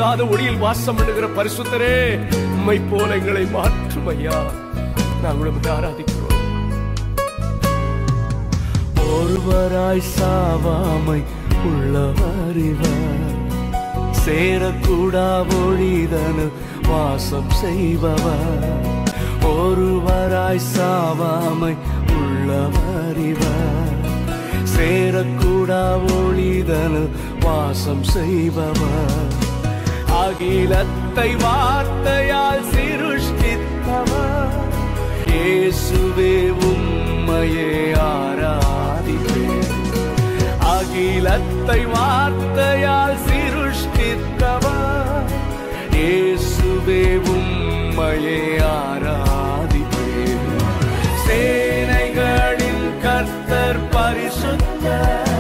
கூடாத ஒளியில் வாசம் பண்ணுகிற பரிசுத்தரே உம்மை போல எங்களை மாற்றும் ஐயா நாங்கள் உம்மை ஆராதிக்கிறோம் ஒருவராய் சாவாமை உள்ளவரிவர் சேரக்கூடா ஒழிதனு வாசம் செய்பவர் ஒருவராய் சாவாமை உள்ளவரிவர் சேரக்கூடா ஒழிதனு வாசம் செய்பவர் அகிலத்தை வார்த்தையால் சிருஷ்டித்தவர் இயேசுவே உம்மையே ஆராதிப்பேன் அகிலத்தை வார்த்தையால் சிருஷ்டித்தவர் இயேசுவே உம்மையே ஆராதிப்பேன் சேனைகளின் கர்த்தர் பரிசுத்தர்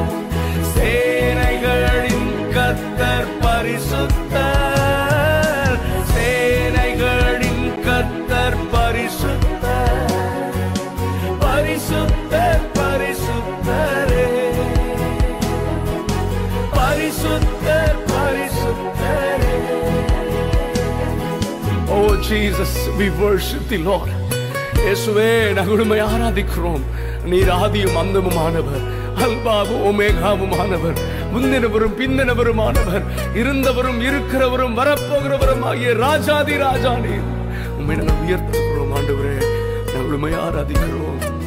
சேனைகளின் கர்த்தர் பரிசுத்தர் சேனைகளின் கர்த்தர் பரிசுத்தர் பரிசுத்தர் பரிசுத்தரே பரிசுத்தர் பரிசுத்தரே oh Jesus we worship the Lord இயேசுவே நாங்கள் உம்மை ஆராதிக்கிறோம் நீர் ஆதியும் அந்தமுமானவர் அல்பாவும் ஒமேகாவுமானவர் முந்தினவரும் பிந்தினவருமானவர் இருந்தவரும் இருக்கிறவரும் வரப்போகிறவரும் ஆகிய ராஜாதி ராஜா நீர் உம்மை நாங்கள் உயர்த்துகிறோம் ஆண்டவரே நாங்கள் உம்மை ஆராதிக்கிறோம்